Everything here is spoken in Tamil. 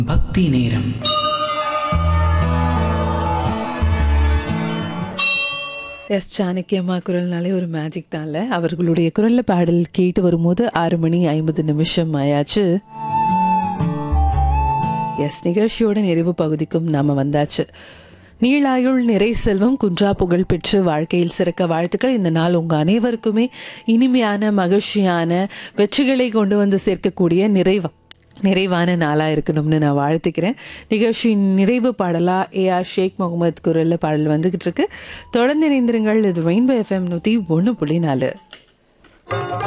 பக்தி நேரம் எஸ் சாணக்கியம்மா குரல்னாலே ஒரு மேஜிக் தான்ல அவர்களுடைய குரல்ல பாடல் கேட்டு வரும்போது ஆறு மணி ஐம்பது நிமிஷம் ஆயாச்சு எஸ் நிகழ்ச்சியோட நிறைவு பகுதிக்கும் நாம வந்தாச்சு நீளாயுள் நிறை செல்வம் குன்றா புகழ் பெற்று வாழ்க்கையில் சிறக்க வாழ்த்துக்கள் இந்த நாள் உங்க அனைவருக்குமே இனிமையான மகிழ்ச்சியான வெற்றிகளை கொண்டு வந்து சேர்க்கக்கூடிய நிறைவா நிறைவான நாளாக இருக்கணும்னு நான் வாழ்த்துக்கிறேன் நிகழ்ச்சியின் நிறைவு பாடலா ஏ ஆர் ஷேக் முகமது குரல்ல பாடல் வந்துகிட்டு இருக்கு தொடர்ந்து இணைந்திருங்கள் இது ரெயின்போ எஃப்எம் நூற்றி ஒன்று புள்ளி நாலு